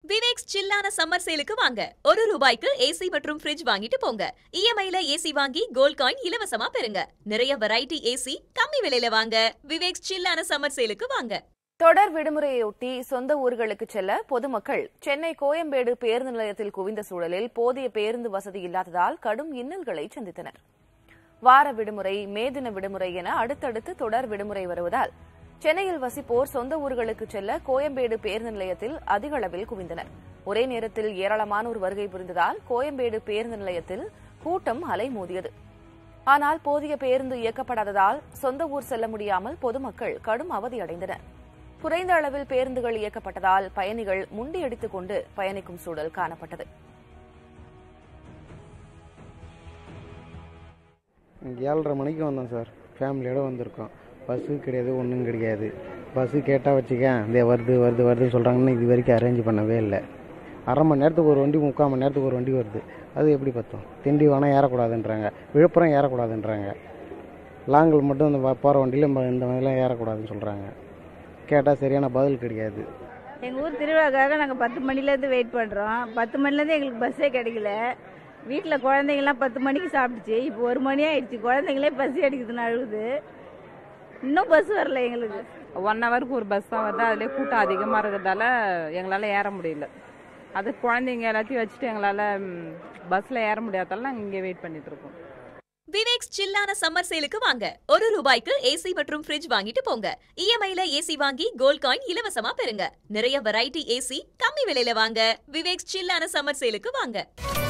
Viveks சில்லான summer சேலுக்கு வாங்க ஒரு ரூபாய்க்கு ஏசி மற்றும் ஃப்ரிட்ஜ் வாங்கிட்டு போங்க இஎம்ஐல ஏசி வாங்கி கோல்ட் காயின் இலவசமா பெறுங்க நிறைய வெரைட்டி ஏசி கம்மி விலையில வாங்க விவேக்ஸ் சில்லான சம்மர் சேலுக்கு வாங்க தொடர் விடுமுறையொட்டி சொந்த ஊர்களுக்கு செல்ல பொதுமக்கள் சென்னை கோயம்பேடு பேருந்து நிலையத்தில் குவிந்த சூழலில் போதிய பேருந்து வசதி இல்லாததால் கடும் இன்னல்களை சந்தித்தனர் வார விடுமுறை மே தின விடுமுறை என அடுத்தடுத்து தொடர் விடுமுறை வருவதால் சென்னையில் வசிப்போர் சொந்த ஊர்களுக்கு செல்ல கோயம்பேடு பேருந்து நிலையத்தில் அதிக அளவில் குவிந்தனர் ஒரே நேரத்தில் ஏராளமானோர் வருகை புரிந்ததால் கோயம்பேடு பேருந்து நிலையத்தில் கூட்டம் அலைமோதியது ஆனால் போதிய பேருந்து இயக்கப்படாததால் சொந்த ஊர் செல்ல முடியாமல் பொதுமக்கள் கடும் அவதியடைந்தனர் குறைந்த அளவில் பேருந்துகள் இயக்கப்பட்டதால் பயணிகள் முண்டியடித்துக் கொண்டு பயணிக்கும் சூழல் காணப்பட்டது ஏழரை மணிக்கு வந்தோம் சார் ஃபேமிலியோடு வந்திருக்கோம் பஸ்ஸு கிடையாது ஒன்றும் கிடையாது பஸ்ஸு கேட்டால் வச்சுக்க இந்த வருது வருது வருதுன்னு சொல்கிறாங்கன்னு இது வரைக்கும் அரேஞ்ச் பண்ணவே இல்லை அரை மணி நேரத்துக்கு ஒரு வண்டி முக்கால் மணி நேரத்துக்கு ஒரு வண்டி வருது அது எப்படி பத்தும் திண்டிவனம் ஏறக்கூடாதுன்றாங்க விழுப்புரம் ஏறக்கூடாதுன்றாங்க லாங்கில் மட்டும் இந்த போகிற வண்டியில் இந்த மாதிரிலாம் ஏறக்கூடாதுன்னு சொல்கிறாங்க கேட்டால் சரியான பதில் கிடையாது எங்கள் ஊர் திருவிழாக்காக நாங்கள் பத்து மணிலேருந்து வெயிட் பண்ணுறோம் பத்து மணிலேருந்து எங்களுக்கு பஸ்ஸே கிடைக்கல வீட்டில் குழந்தைங்கள்லாம் பத்து மணிக்கு சாப்பிட்டுச்சு இப்போ ஒரு மணி ஆயிடுச்சு குழந்தைங்களே பசி அடிக்குதுன்னு அழுகுது இன்னும் பஸ் வரல எங்களுக்கு ஒன் ஹவருக்கு ஒரு பஸ் தான் வருது அதுலேயே கூட்டம் அதிகமாக இருக்கிறதால எங்களால் ஏற முடியல அது குழந்தைங்க எல்லாத்தையும் வச்சுட்டு எங்களால் பஸ்ஸில் ஏற முடியாதால நாங்கள் இங்கே வெயிட் பண்ணிட்டு இருக்கோம் விவேக்ஸ் சில்லான சம்மர் சேலுக்கு வாங்க ஒரு ரூபாய்க்கு ஏசி மற்றும் ஃப்ரிட்ஜ் வாங்கிட்டு போங்க இஎம்ஐல ஏசி வாங்கி கோல்ட் காயின் இலவசமா பெறுங்க நிறைய வெரைட்டி ஏசி கம்மி விலையில வாங்க விவேக்ஸ் சில்லான சம்மர் சேலுக்கு வாங்க